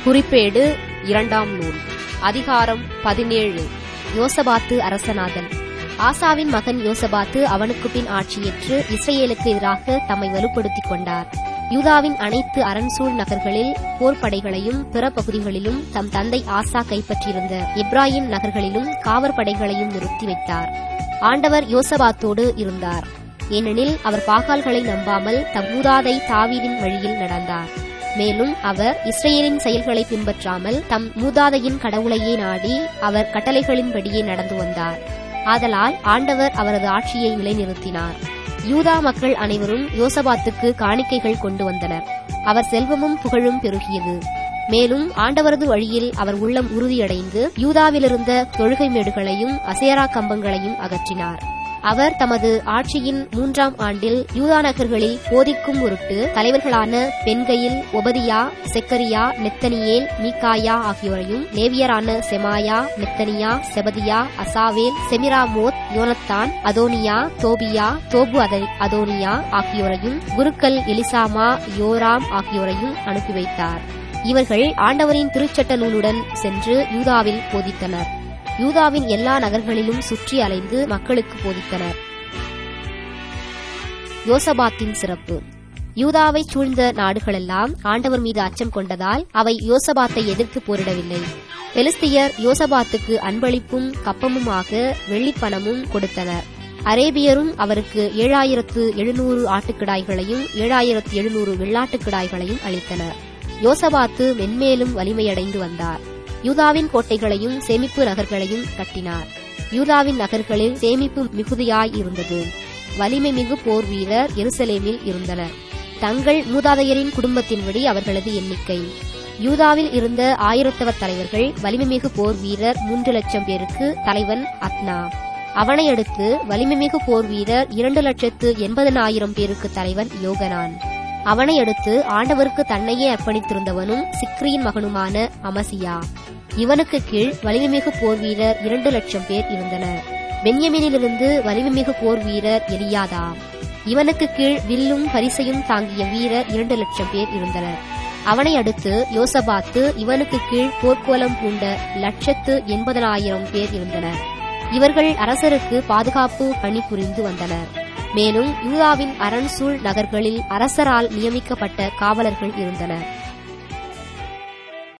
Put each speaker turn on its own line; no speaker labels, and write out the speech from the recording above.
குறிப்பேடு இரண்டாம் நூல் அதிகாரம் பதினேழு யோசபாத்து அரசனாதல் ஆசாவின் மகன் யோசபாத்து அவனுக்கு பின் ஆட்சியேற்று இஸ்ரேலுக்கு எதிராக தம்மை வலுப்படுத்திக் கொண்டார் யூதாவின் அனைத்து அரண்சூழ் நகர்களில் போர்ப்படைகளையும் பிற பகுதிகளிலும் தம் தந்தை ஆசா கைப்பற்றியிருந்த இப்ராஹிம் நகர்களிலும் காவற்படைகளையும் நிறுத்தி வைத்தார் ஆண்டவர் யோசபாத்தோடு இருந்தார் ஏனெனில் அவர் பாகால்களை நம்பாமல் தம் மூதாதை தாவீதின் வழியில் நடந்தார் மேலும் அவர் இஸ்ரேலின் செயல்களை பின்பற்றாமல் தம் மூதாதையின் கடவுளையே நாடி அவர் கட்டளைகளின்படியே நடந்து வந்தார் ஆதலால் ஆண்டவர் அவரது ஆட்சியை நிலைநிறுத்தினார் யூதா மக்கள் அனைவரும் யோசபாத்துக்கு காணிக்கைகள் கொண்டு வந்தனர் அவர் செல்வமும் புகழும் பெருகியது மேலும் ஆண்டவரது வழியில் அவர் உள்ளம் உறுதியடைந்து யூதாவிலிருந்த தொழுகை மேடுகளையும் அசேரா கம்பங்களையும் அகற்றினார் அவர் தமது ஆட்சியின் மூன்றாம் ஆண்டில் யூதா நகர்களில் போதிக்கும் பொருட்டு தலைவர்களான பெண்கையில் ஒபதியா செக்கரியா நெத்தனியேல் மீகாயா ஆகியோரையும் லேவியரான செமாயா நெத்தனியா செபதியா அசாவேல் செமிராமோத் யோனத்தான் அதோனியா தோபியா தோபு அதை அதோனியா ஆகியோரையும் குருக்கள் எலிசாமா யோராம் ஆகியோரையும் அனுப்பி வைத்தார் இவர்கள் ஆண்டவரின் திருச்சட்ட நூலுடன் சென்று யூதாவில் போதித்தனர் யூதாவின் எல்லா நகர்களிலும் சுற்றி அலைந்து மக்களுக்கு போதித்தனர் யோசபாத்தின் சிறப்பு யூதாவை சூழ்ந்த நாடுகளெல்லாம் ஆண்டவர் மீது அச்சம் கொண்டதால் அவை யோசபாத்தை எதிர்த்து போரிடவில்லை பெலிஸ்தியர் யோசபாத்துக்கு அன்பளிப்பும் கப்பமுமாக வெள்ளிப்பணமும் கொடுத்தனர் அரேபியரும் அவருக்கு ஏழாயிரத்து எழுநூறு ஆட்டுக்கிடாய்களையும் ஏழாயிரத்து எழுநூறு வெள்ளாட்டுக்கிடாய்களையும் அளித்தனர் யோசபாத்து மென்மேலும் வலிமையடைந்து வந்தார் யூதாவின் கோட்டைகளையும் சேமிப்பு நகர்களையும் கட்டினார் யூதாவின் நகர்களில் சேமிப்பு மிகுதியாய் இருந்தது வலிமை மிகு போர் வீரர் எருசலேமில் இருந்தனர் தங்கள் மூதாதையரின் குடும்பத்தின்படி அவர்களது எண்ணிக்கை யூதாவில் இருந்த ஆயிரத்தவர் தலைவர்கள் வலிமைமிகு போர் வீரர் மூன்று லட்சம் பேருக்கு தலைவன் அத்னா அவனை அடுத்து வலிமைமிகு போர் வீரர் இரண்டு லட்சத்து எண்பதனாயிரம் பேருக்கு தலைவன் யோகனான் அவனை அடுத்து ஆண்டவருக்கு தன்னையே அர்ப்பணித்திருந்தவனும் சிக்ரியின் மகனுமான அமசியா இவனுக்கு கீழ் வலிமைமிகு போர் வீரர் இரண்டு லட்சம் பேர் இருந்தனர் பென்யமினிலிருந்து வலிமைமிகு போர் வீரர் எலியாதா இவனுக்கு கீழ் வில்லும் பரிசையும் தாங்கிய வீரர் இரண்டு லட்சம் பேர் இருந்தனர் அவனை அடுத்து யோசபாத்து இவனுக்கு கீழ் போர்க்கோலம் பூண்ட லட்சத்து எண்பதனாயிரம் பேர் இருந்தனர் இவர்கள் அரசருக்கு பாதுகாப்பு பணிபுரிந்து வந்தனர் மேலும் யூதாவின் அரண்சூழ் நகர்களில் அரசரால் நியமிக்கப்பட்ட காவலர்கள் இருந்தனர்